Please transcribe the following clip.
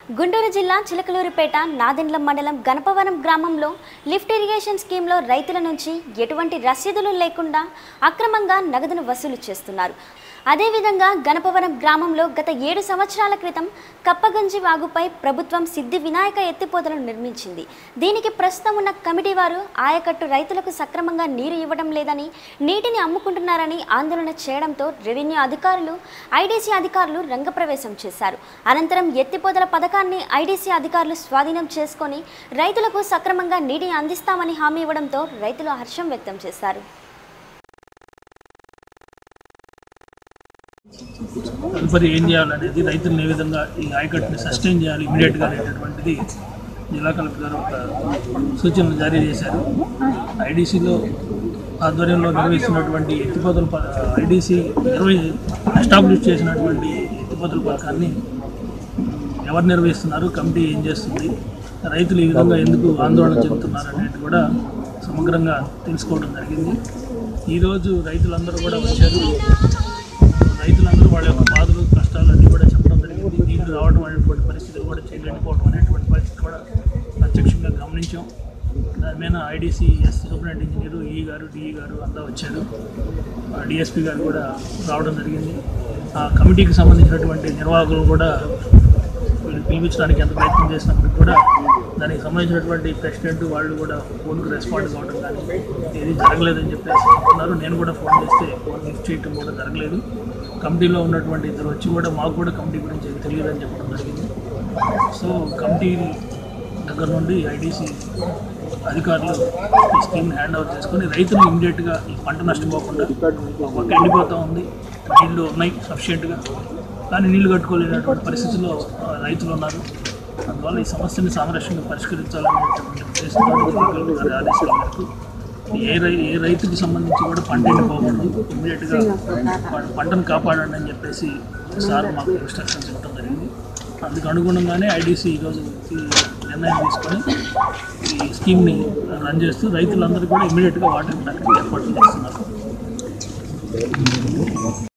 గుంటూరు జిల్లా చిలకలూరిపేట నాదెండ్ల మండలం గణపవరం గ్రామంలో లిఫ్ట్ ఇరిగేషన్ స్కీమ్లో రైతుల నుంచి ఎటువంటి రసీదులు లేకుండా అక్రమంగా నగదును వసూలు చేస్తున్నారు అదేవిధంగా గణపవరం గ్రామంలో గత ఏడు సంవత్సరాల క్రితం కప్పగంజి వాగుపై ప్రభుత్వం సిద్ధి వినాయక ఎత్తిపోతలను నిర్మించింది దీనికి ప్రస్తుతం ఉన్న కమిటీ వారు ఆయకట్టు రైతులకు సక్రమంగా నీరు ఇవ్వడం లేదని నీటిని అమ్ముకుంటున్నారని ఆందోళన చేయడంతో రెవెన్యూ అధికారులు ఐడీసీ అధికారులు రంగప్రవేశం చేశారు అనంతరం ఎత్తిపోతల పథకాన్ని ఐడీసీ అధికారులు స్వాధీనం చేసుకొని రైతులకు సక్రమంగా నీటిని అందిస్తామని హామీ ఇవ్వడంతో రైతులు హర్షం వ్యక్తం చేశారు తదుపరి ఏం చేయాలనేది రైతులను ఏ విధంగా ఈ ఆయకట్టుని సస్టైన్ చేయాలి ఇమీడియట్గా అనేటటువంటిది జిల్లా కలెక్టర్ గారు ఒక సూచనలు జారీ చేశారు ఐడీసీలో ఆధ్వర్యంలో నిర్వహిస్తున్నటువంటి ఎత్తిపోతల ప- ఐడీసీ నిర్వహి ఎస్టాబ్లిష్ చేసినటువంటి ఎత్తిపోతల పథకాన్ని ఎవరు నిర్వహిస్తున్నారు కమిటీ ఏం చేస్తుంది రైతులు ఈ విధంగా ఎందుకు ఆందోళన చెందుతున్నారు అనేది కూడా సమగ్రంగా తెలుసుకోవడం జరిగింది ఈరోజు రైతులందరూ కూడా వచ్చారు రైతులందరూ వాళ్ళ యొక్క బాధలు కష్టాలన్నీ కూడా చెప్పడం జరిగింది నీళ్లు రావడం అనేటువంటి పరిస్థితులు కూడా చేయలేకపోవడం అనేటువంటి పరిస్థితి కూడా ప్రత్యక్షంగా గమనించాం దాని మీద ఐడీసీ ఎస్ సూపరింటెండెంట్ ఇంజనీరు ఈ గారు డిఈ గారు అంతా వచ్చారు డిఎస్పీ గారు కూడా రావడం జరిగింది ఆ కమిటీకి సంబంధించినటువంటి నిర్వాహకులు కూడా వీళ్ళు పిలిపించడానికి ఎంత ప్రయత్నం చేసినప్పటికీ కూడా దానికి సంబంధించినటువంటి ప్రెసిడెంట్ వాళ్ళు కూడా ఫోన్కి రెస్పాండ్ కావడం కానీ ఏది జరగలేదని చెప్పేసి చెప్తున్నారు నేను కూడా ఫోన్ చేస్తే ఫోన్ లిఫ్ట్ చేయడం కూడా జరగలేదు కమిటీలో ఉన్నటువంటి ఇద్దరు వచ్చి కూడా మాకు కూడా కమిటీ గురించి ఏది తెలియదని చెప్పడం జరిగింది సో కమిటీ దగ్గర నుండి ఐడీసీ అధికారులు ఈ స్కీమ్ని హ్యాండ్ ఓవర్ చేసుకొని రైతులు ఇమీడియట్గా ఈ పంట నష్టపోకుండా ఒక పక్క ఎండిపోతూ ఉంది నీళ్లు ఉన్నాయి సఫిషియెంట్గా కానీ నీళ్లు కట్టుకోలేనటువంటి పరిస్థితుల్లో ఆ, రైతులు ఉన్నారు అందువల్ల ఈ సమస్యని సామరస్యంగా పరిష్కరించాలనేటువంటి ఉద్దేశంతో జిల్లా కలెక్టర్ గారి ఆదేశాల మేరకు ఏ రై ఏ రైతుకి సంబంధించి కూడా పంట ఎండిపోకూడదు ఇమీడియట్గా వాళ్ళ పంటను కాపాడండి అని చెప్పేసి సార్ మాకు ఇన్స్ట్రక్షన్స్ ఇవ్వడం జరిగింది అందుకు అనుగుణంగానే ఐడీసీ ఈరోజు ఈ నిర్ణయం తీసుకొని ఈ స్కీమ్ని రన్ చేస్తూ రైతులందరూ కూడా ఇమీడియట్గా వాటర్ ఏర్పాట్లు చేస్తున్నారు